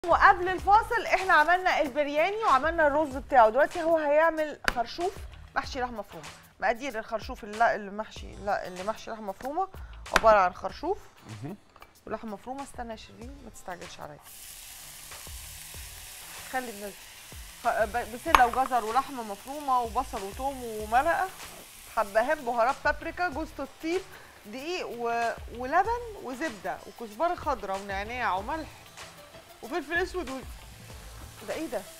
وقبل الفاصل احنا عملنا البرياني وعملنا الرز بتاعه دلوقتي هو هيعمل خرشوف محشي لحمه مفرومه مقادير الخرشوف اللي اللي محشي لا اللي محشي لحمه مفرومه عباره عن خرشوف ولحمه مفرومه استنى يا شيرين ما تستعجلش عليا خلي الناس خ- ب- بسله وجزر ولحمه مفرومه وبصل وثوم ومرقه حبهان بهارات بابريكا جوز الطيب دقيق و... ولبن وزبده وكزبره خضراء ونعناع وملح وفلفل اسود و... ده ايه ده؟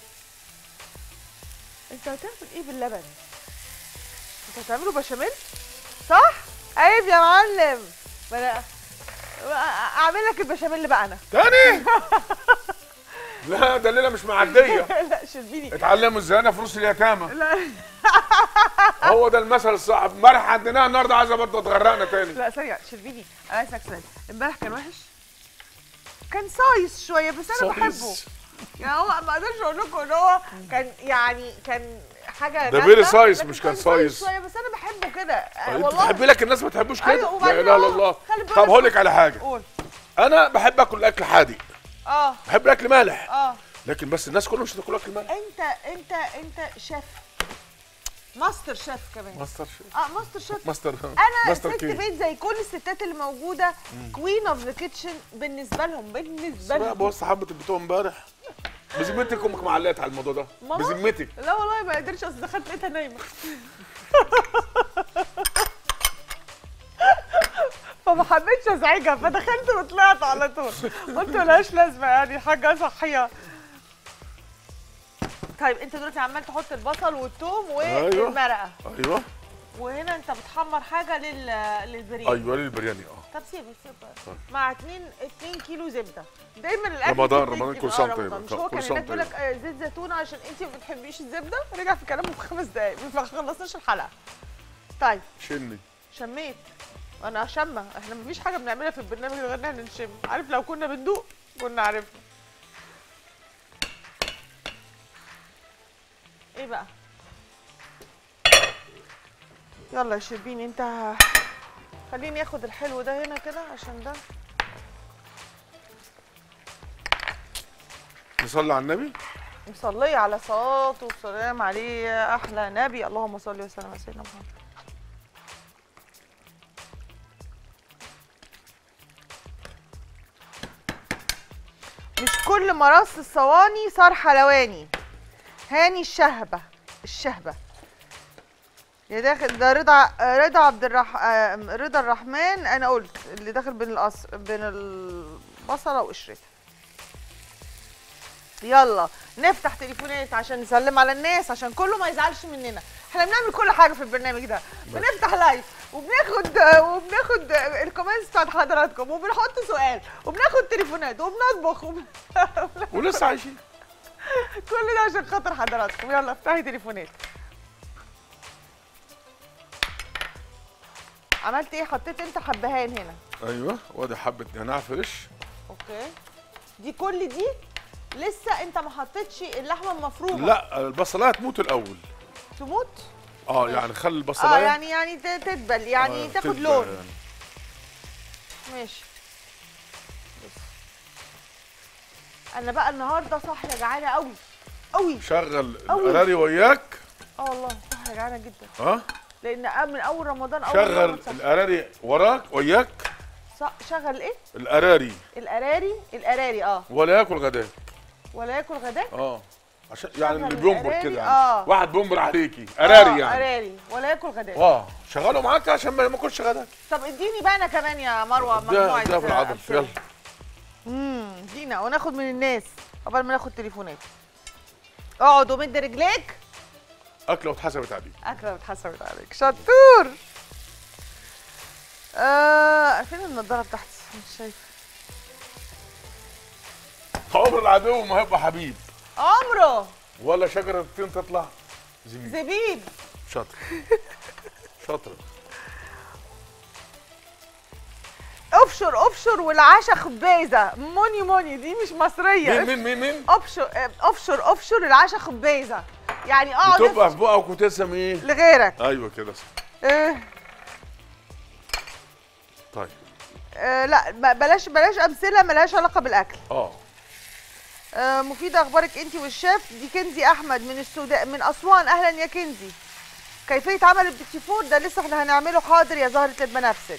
انت هتعمل ايه باللبن؟ انت هتعمله بشاميل؟ صح؟ عيب يا معلم ما انا اعمل لك البشاميل بقى انا تاني لا ده الليله مش معديه لا شربيني اتعلموا ازاي انا فلوس اليتامى لا هو ده المثل الصح امبارح عديناها النهارده عايزه برضه تغرقنا تاني لا ثانية شربيني انا عايز اسالك سؤال امبارح كان وحش؟ كان صايص شوية بس انا بحبه صايص. يعني هو ما اقدرش اقول لكم ان هو كان يعني كان حاجة ده جامدة، فيري صايص لكن مش كان صايص. شوية بس انا بحبه كده آه، انت والله تحبي لك الناس ما تحبوش كده أيوة، لا وبعدين اله الا أهو، الله خلي بالك. طب هقول لك على حاجه قول انا بحب اكل اكل حادق اه بحب الاكل مالح اه لكن بس الناس كلهم مش هتاكل اكل مالح انت انت انت شيف ماستر شيف كمان ماستر شيف اه ماستر شيف ماستر انا ماستر ست كيك بيت زي كل الستات اللي موجوده كوين اوف ذا كيتشن بالنسبه لهم بالنسبه بقى لهم بص حبه بتوع امبارح بذمتك امك معلقت على الموضوع ده ماما؟ بذمتك لا والله ما قدرتش اصل دخلت لقيتها نايمه فما حبيتش ازعجها فدخلت وطلعت على طول قلت ملهاش لازمه يعني حاجه صحيه طيب انت دلوقتي عمال تحط البصل والثوم أيوة. والمرقه ايوه وهنا انت بتحمر حاجه لل للبرياني ايوه للبرياني اه طب سيبه سيبه مع 2 2 كيلو زبده دايما الاكل رمضان- فيه رمضان اتنين كل كيلو. سنة آه، طيب. رمضان. مش كل هو كان سنة هناك بيقول لك طيب. آه، زيت زيتون عشان انت ما بتحبيش الزبده رجع في كلامه في خمس دقائق ما خلصناش الحلقه طيب شني شميت انا شمه احنا مفيش حاجه بنعملها في البرنامج غير ان احنا نشم عارف لو كنا بندوق كنا عرفنا ايه بقى يلا يا شربيني انت خليني اخد الحلو ده هنا كده عشان ده نصلي على النبي مصلية على صلاة والسلام عليه يا أحلى نبي اللهم صل وسلم على سيدنا محمد مش كل مراس الصواني صار حلواني هاني الشهبة الشهبة يا داخل ده رضا رضا عبد الرح... آه، رضا الرحمن انا قلت اللي داخل بين القص... بين البصله وقشرتها يلا نفتح تليفونات عشان نسلم على الناس عشان كله ما يزعلش مننا احنا بنعمل كل حاجه في البرنامج ده بنفتح لايف وبناخد وبناخد الكومنتس بتاعت حضراتكم وبنحط سؤال وبناخد تليفونات وبنطبخ وب... ولسه عايشين كل ده عشان خاطر حضراتكم يلا افتحي تليفونات عملت ايه حطيت انت حبهان هنا ايوه وادي حبه نعناع فريش اوكي دي كل دي لسه انت ما حطيتش اللحمه المفرومه لا البصلايه تموت الاول تموت اه يعني خلي البصلايه اه يعني يعني ت- تدبل يعني آه، تاخد تدبل لون يعني. ماشي بس. انا بقى النهارده صاحيه جعانه قوي قوي شغل أوي. القراري وياك اه والله صاحيه جعانه جدا ها لان أ- من اول رمضان اول شغل مرة صح- القراري وراك وياك ص- شغل ايه القراري القراري القراري اه ولا ياكل غداء ولا ياكل غداء اه عشان يعني شغل اللي بينبر القراري، كده يعني آه. واحد بينبر عليكي قراري آه، يعني قراري ولا ياكل غداء اه شغله معاك عشان ما ما ياكلش غداك طب اديني بقى انا كمان يا مروه ده مجموعه ده في العضل أمثلة. يلا امم ادينا وناخد من الناس قبل ما ناخد تليفونات اقعد ومد رجليك اكله واتحسبت عليك اكله اتحسبت عليك شطور آه فين النضاره بتاعتي مش شايفه عمر العدو ما هيبقى حبيب عمره ولا شجره التين تطلع زميل زبيب شاطر شاطر ابشر ابشر والعشا خبيزه موني موني دي مش مصريه مين مين مين مين ابشر ابشر ابشر العشا خبيزه يعني اقعد بتبقى أفشر في بقك وتسم ايه لغيرك ايوه كده صح آه طيب آه لا ب- بلاش بلاش امثله ملهاش علاقه بالاكل اه آه مفيده اخبارك انت والشيف دي كنزي احمد من السوداء من اسوان اهلا يا كنزي كيفيه عمل البيتي فور ده لسه احنا هنعمله حاضر يا زهره البنفسج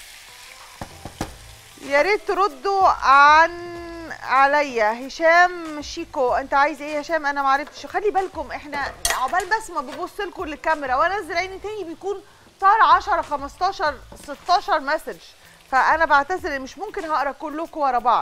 يا ريت تردوا عن عليا هشام شيكو انت عايز ايه يا هشام انا ما عرفتش خلي بالكم احنا عقبال بس ما ببص لكم للكاميرا وانزل عيني تاني بيكون طار 10 15 16 مسج فانا بعتذر إن مش ممكن هقرا كلكم ورا بعض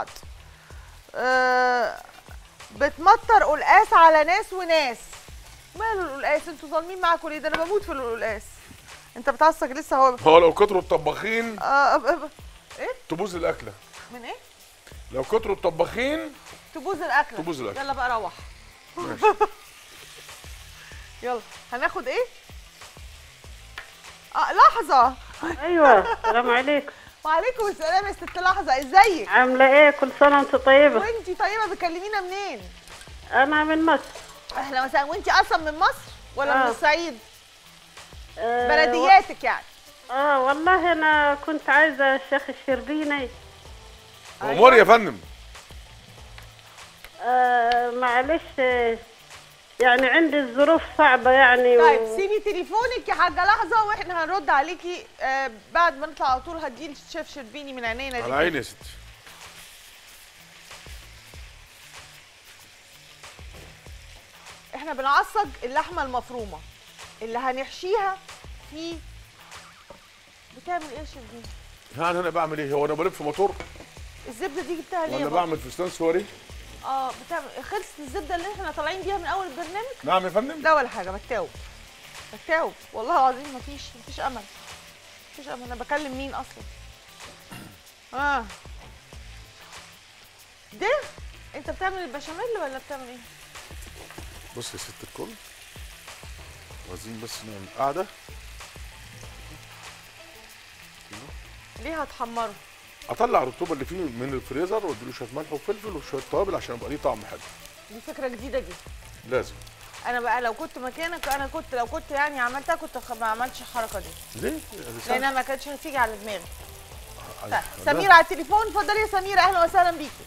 أه بتمطر قلقاس على ناس وناس ماله القلقاس انتوا ظالمين معاكم ليه ده انا بموت في القلقاس انت بتعصج لسه هو هو لو كتروا الطباخين آه آه، آه، ايه تبوظ الاكله من ايه لو كتروا الطباخين تبوظ الاكل تبوظ الأكلة. يلا بقى روح ماشي يلا هناخد ايه اه لحظه ايوه السلام عليكم وعليكم السلام يا ست لحظه ازيك عامله ايه كل سنه وانت طيبه وانتي طيبه بتكلمينا منين انا من مصر احنا مثلا وانتي اصلا من مصر ولا من آه. الصعيد آه بلدياتك يعني و- اه والله انا كنت عايزه الشيخ الشربيني امور يا فندم آه معلش آه، يعني عندي الظروف صعبه يعني طيب و... سيبي تليفونك يا حاجه لحظه واحنا هنرد عليكي آه بعد ما نطلع على طول هديه الشيف شربيني من عينينا على دي عيني يا ستي احنا بنعصج اللحمه المفرومه اللي هنحشيها في بتعمل ايه يا شربيني يعني انا بعمل ايه هو انا بلف موتور الزبده دي جبتها ليه ولا يا بابا؟ بعمل فستان سوري اه بتعمل خلصت الزبده اللي احنا طالعين بيها من اول البرنامج نعم يا فندم لا ولا حاجه بتاوب بتاوب والله العظيم مفيش مفيش امل مفيش امل انا بكلم مين اصلا اه ده انت بتعمل البشاميل ولا بتعمل ايه بص يا ست الكل عايزين بس نعمل قاعده ليه هتحمره اطلع الرطوبه اللي فيه من الفريزر واديله شويه ملح وفلفل وشويه توابل عشان يبقى ليه طعم حلو دي فكره جديده دي لازم انا بقى لو كنت مكانك انا كنت لو كنت يعني عملتها كنت خ- ما عملتش الحركه دي ليه؟ يعني لان سهل. انا ما كانتش هتيجي على دماغي طيب لا. سميرة على التليفون اتفضلي يا سميرة اهلا وسهلا بيكي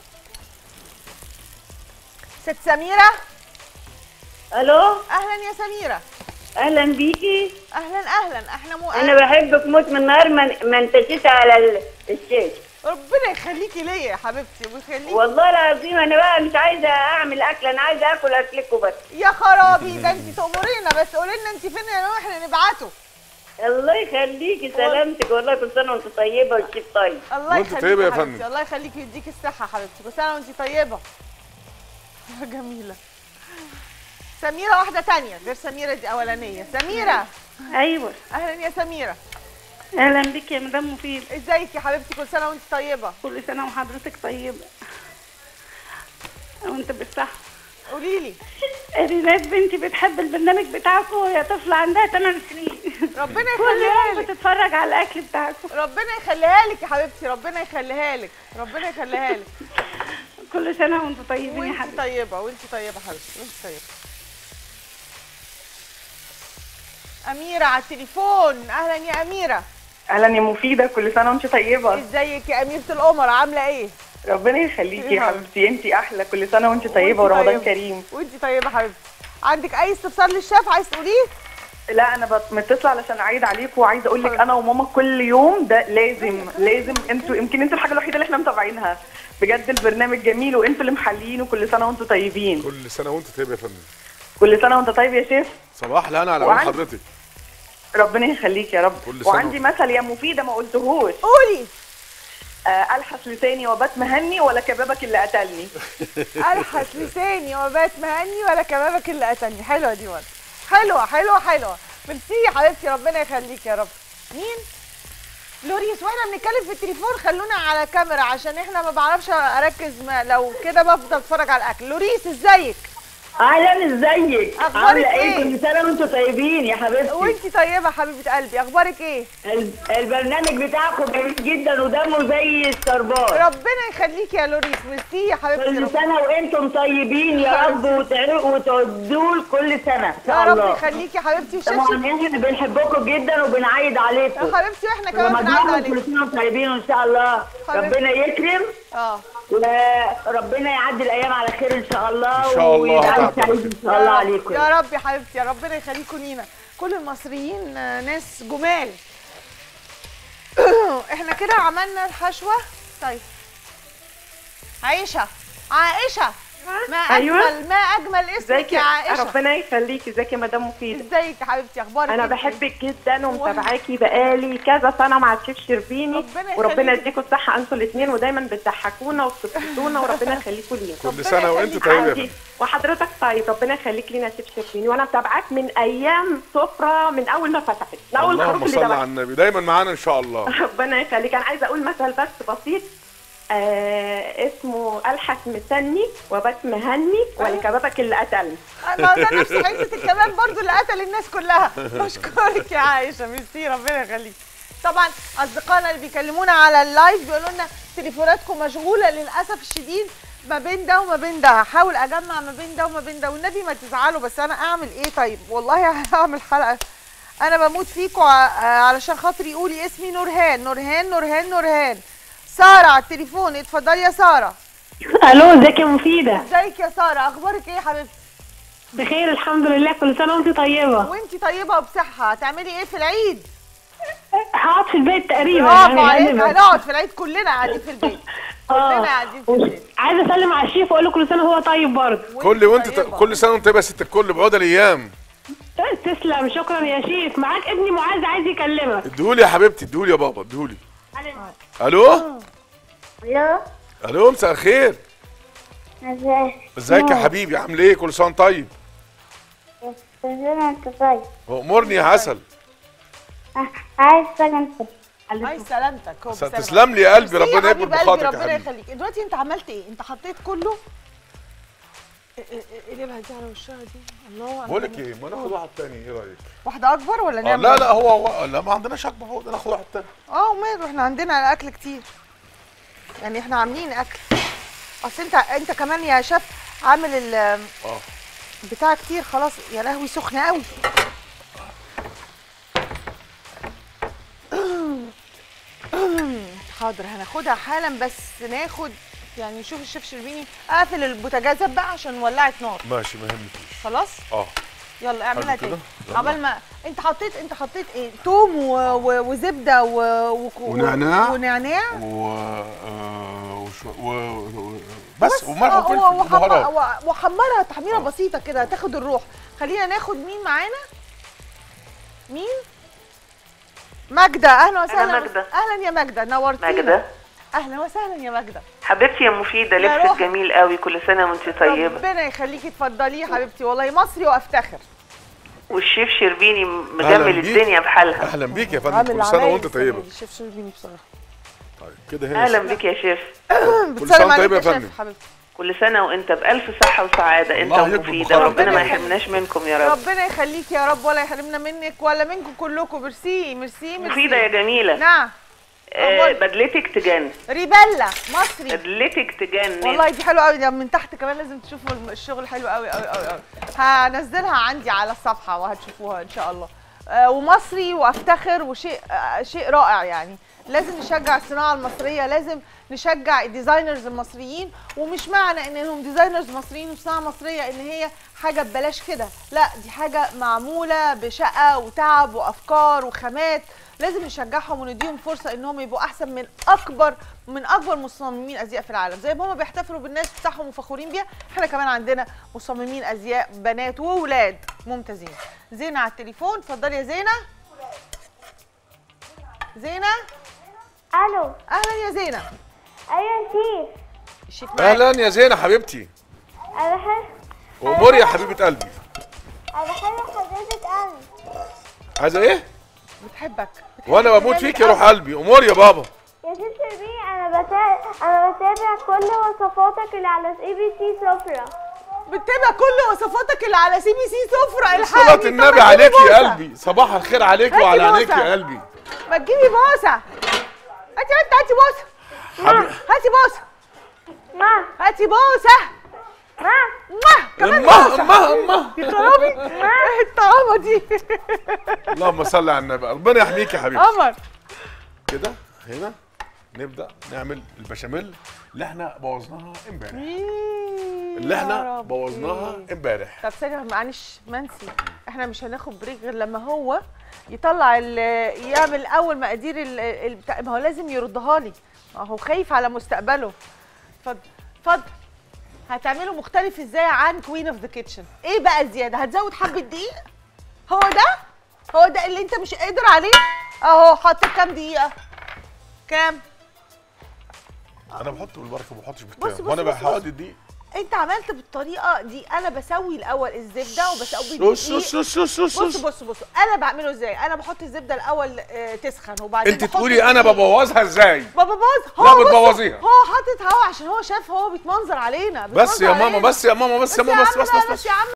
ست سميرة الو اهلا يا سميرة اهلا بيكي اهلا اهلا احنا مو انا بحبك موت من نهار ما ما انتشيت على ال- الشاشه ربنا يخليكي ليا يا حبيبتي ويخليكي والله العظيم انا بقى مش عايزه اعمل اكل انا عايزه اكل اكلكم بس يا خرابي ده انت تأمرينا بس قولي لنا انت فين يا نوح احنا نبعته الله يخليكي سلامتك والله كل سنه وانت طيبه والشيف طيب الله وانت يخليكي طيبة يا حبيبتي، فندم. الله يخليكي ويديكي الصحة يا حبيبتي كل سنة وانت طيبة يا جميلة سميرة واحدة تانية غير سميرة دي أولانية سميرة ايوه أهلا يا سميرة اهلا بك يا مدام مفيد ازيك يا حبيبتي كل سنة وانت طيبة كل سنه وحضرتك طيبه وانت بالصحه قولي لي رينات بنتي بتحب البرنامج بتاعكم وهي طفله عندها 8 سنين ربنا كل يخليها يوم لك بتتفرج على الاكل بتاعكم ربنا يخليها لك يا حبيبتي ربنا يخليها لك ربنا يخليها لك كل سنه وانتم طيبين يا وانت حبيبتي طيبة وانت طيبة حبيبتي وانت طيبة أميرة على التليفون أهلا يا أميرة اهلا يا مفيده كل سنه وانت طيبه ازيك يا أميرة القمر عاملة إيه؟ ربنا يخليكي يا يا حبيبتي انت احلى كل سنه وانت طيبه وانت ورمضان طيبة. كريم وانت طيبة حبيبتي عندك أي استفسار للشيف عايز تقوليه؟ لا انا بت- متصله علشان اعيد عليكم وعايزه اقول لك انا وماما كل يوم ده لازم لازم انتوا يمكن انتوا الحاجه الوحيده اللي احنا متابعينها بجد البرنامج جميل وانتوا اللي محليين وكل سنه وانتوا طيبين كل سنه وانت طيب يا فندم كل سنه وانت طيب يا شيف صباح الهنا على عون وعن- حضرتك ربنا يخليك يا رب كل سنة وعندي مثل يا مفيده ما قلتهوش قولي آه الحس لساني وبات مهني ولا كبابك اللي قتلني ألحس لساني وبات مهني ولا كبابك اللي قتلني حلوة دي برضه حلوة حلوة حلوة ميرسي يا حبيبتي ربنا يخليك يا رب مين؟ لوريس واحنا بنتكلم في التليفون خلونا على كاميرا عشان احنا ما بعرفش اركز ما لو كده بفضل اتفرج على الاكل لوريس ازيك اهلا ازيك أخبارك عامله إيه؟ ايه كل سنه وانتم طيبين يا حبيبتي وانتي طيبه حبيبه قلبي اخبارك ايه ال- البرنامج بتاعكم جميل جدا ودمه زي الشربات ربنا يخليك يا لوريس ميرسي يا حبيبتي كل رب- سنه وانتم طيبين يا رب وتعرقوا وتعدوا كل سنه ان يا شاء رب الله يخليك يا حبيبتي طبعا وشاشه احنا بنحبكم جدا وبنعيد عليكم يا حبيبتي واحنا كمان بنعدي رمضان عليك كل سنه وانتم طيبين وان شاء الله حبيبتي. ربنا يكرم اه وربنا يعدي الايام على خير ان شاء الله إن شاء الله ويبقى هتعدي على سعيد ان شاء الله عليكم يا رب يا حبيبتي يا ربنا يخليكم لينا كل المصريين آه، ناس جمال احنا كده عملنا الحشوه طيب عائشه عائشه ما اجمل أيوة. ما اجمل اسمك ازيك يا يا عائشه ربنا يخليكي ازيك يا مدام مفيده ازيك يا حبيبتي اخبارك انا إيه؟ بحبك جدا ومتابعاكي بقالي كذا سنه مع الشيف شربيني ربنا وربنا يخليكي. يديكم الصحه انتوا الاثنين ودايما بتضحكونا وبتبسطونا وربنا يخليكم لينا كل سنه وانت يخليك طيب يا عندي- فندم وحضرتك طيب ربنا يخليك لينا يا شيف شربيني وانا متابعاك من ايام سفره من اول ما فتحت من اول الخروج اللهم اللي صل على دعوت النبي دايما معانا ان شاء الله ربنا يخليك انا عايزه اقول مثل بس بسيط آه اسمه الحس مستني وبات مهني ولكبابك اللي قتلني ما ده نفس حته الكمان برضو اللي قتل الناس كلها بشكرك يا عائشه ميرسي ربنا يخليك طبعا اصدقائنا اللي بيكلمونا على اللايف بيقولوا لنا تليفوناتكم مشغوله للاسف الشديد ما بين ده وما بين ده هحاول اجمع ما بين ده وما بين ده والنبي ما تزعلوا بس انا اعمل ايه طيب والله هعمل حلقه انا بموت فيكم علشان خاطري قولي اسمي نورهان نورهان نورهان نورهان ساره على التليفون اتفضلي يا ساره الو ازيك يا مفيده ازيك يا ساره اخبارك ايه يا حبيبتي بخير الحمد لله كل سنه وانت طيبه وانتي طيبه وبصحه هتعملي ايه في العيد هقعد في البيت تقريبا برافو يعني عليك غالباً. هنقعد في العيد كلنا قاعدين في البيت كلنا اه قاعدين في البيت عايزه اسلم على الشيف واقول له كل سنه هو طيب برضه كل وانت طيبة. كل سنه وانت طيبه يا ست الكل بعود الايام تسلم شكرا يا شيف معاك ابني معاذ عايز يكلمك اديهولي يا حبيبتي اديهولي يا بابا اديهولي الو الو الو مساء الخير ازيك ازيك يا حبيبي عامل ايه كل سنه وأنت طيب كل سنه وانت طيب امرني يا عسل أه، عايز سلامتك عايز سلامتك هو بسلامتك. تسلم لي يا قلبي ميرسي يا ربنا يكبر حبيب قلبي، بخاطرك يا ربنا حبيبي يخليك دلوقتي انت عملت ايه انت حطيت كله إيه- إيه- إيه- قلبها دي على وشها دي الله أنا بقول لك ايه ما ناخد واحد تاني ايه رايك واحده اكبر ولا آه نعمل لا لا هو هو لا ما عندناش اكبر هو ده ناخد واحد تاني اه وماله احنا عندنا اكل كتير يعني احنا عاملين اكل اصل انت انت كمان يا شيف عامل ال اه بتاع كتير خلاص يا لهوي سخنه قوي حاضر هناخدها حالا بس ناخد يعني شوف الشيف شربيني اقفل البوتاجازات بقى عشان ولعت نار ماشي ما يهمكيش خلاص اه يلا اعملها حلو كده. تاني يلا. عبال ما انت حطيت انت حطيت ايه توم و... و... وزبده و... و... ونعناع. ونعناع و آه، وشو... و... و... بس وملح آه، وفلفل و- وحم- وبهارات و- وحمرها تحميره بسيطه كده تاخد الروح خلينا ناخد مين معانا مين ماجدة اهلا وسهلا أنا ماجدة. اهلا يا ماجدة نورتينا ماجدة اهلا وسهلا يا ماجدة حبيبتي يا مفيدة يا لبسك روحي. جميل قوي كل سنة وانت طيبة ربنا يخليكي اتفضلي يا حبيبتي والله مصري وافتخر والشيف شربيني أهلاً مجمل بيك. الدنيا بحالها اهلا بيك يا فندم عامل كل سنه عمايل وانت السنة طيبه دي، الشيف شربيني بصراحه طيب كده هنا اهلا بك يا شيف كل بتسلم سنه عليك طيب يا يا فندم شيف حبيبتي كل سنة وانت بألف صحة وسعادة انت الله يكبر ومفيدة بخاطرك. ربنا ما ربنا يحرمناش منكم يا رب ربنا يخليك يا رب ولا يحرمنا منك ولا منكم كلكم ميرسي ميرسي ميرسي مفيدة يا جميلة نعم آه أخبارك؟ بدلتك تجن ريبيلا مصري بدلتك تجن والله دي حلوه قوي ده من تحت كمان لازم تشوفوا الم- الشغل حلو قوي قوي قوي قوي هنزلها عندي على الصفحه وهتشوفوها ان شاء الله آه، ومصري وافتخر وشيء آه، شيء رائع يعني لازم نشجع الصناعه المصريه لازم نشجع الديزاينرز المصريين ومش معنى انهم ديزاينرز مصريين وصناعه مصريه ان هي حاجه ببلاش كده لا دي حاجه معموله بشقه وتعب وافكار وخامات لازم نشجعهم ونديهم فرصه انهم يبقوا احسن من اكبر من اكبر مصممين ازياء في العالم زي ما هم بيحتفلوا بالناس بتاعهم وفخورين بيها احنا كمان عندنا مصممين ازياء بنات واولاد ممتازين زينه على التليفون اتفضلي يا زينه زينه الو اهلا يا زينه ايوه يا شيف الشيف معاك اهلا يا زينه حبيبتي انا بحب واموري يا حبيبه قلبي انا بحب حضرتك قوي عايزه ايه بتحبك وانا بموت فيك يا روح قلبي اموري يا بابا يا شيف شربيني انا بتابع انا بتابع كل وصفاتك اللي على اي بي سي سفرة بتتابع كل وصفاتك اللي على سي بي سي سفره الحقني صلاة طب النبي ما عليك تجيبي يا بوسة. قلبي صباح الخير عليك هاتي وعلى عينيك بوسة. يا قلبي ما تجيبي بوسه هاتي انت هاتي بوسه حبيبي هاتي بوسه ما هاتي بوسه ما ما كمان امه بوسه امه امه تضربي ايه الطعامه دي اللهم صل على النبي ربنا يحميك يا حبيبتي قمر كده هنا نبدا نعمل البشاميل اللي احنا بوظناها امبارح إيه اللي يا احنا ربي. بوظناها امبارح طب ثانية معلش منسي احنا مش هناخد بريك غير لما هو يطلع ال يعمل اول مقادير ال- ال- بتاع ما هو لازم يردها لي ما هو خايف على مستقبله اتفضل اتفضل هتعمله مختلف ازاي عن كوين اوف ذا كيتشن ايه بقى زياده هتزود حبه دقيق هو ده هو ده اللي انت مش قادر عليه اهو حط كام دقيقه كام انا بحط بالبركه ما بحطش بص- بالكام بص- وانا بص- بحط دي انت عملت بالطريقه دي انا بسوي الاول الزبده وبسوي بص الدقيق بص بص بص بص بص بص بص انا بعمله ازاي انا بحط الزبده الاول آه، تسخن وبعدين انت بحط تقولي انا الدقيق. ببوظها ازاي بابا باظ هو لا، بص، بتبوظيها. هو حاطط هوا عشان هو شاف هو بيتمنظر علينا بس بيتمنظر يا ماما علينا. بس يا ماما بس يا بس يا ماما عم بس بس بقى، بس, بس يا عم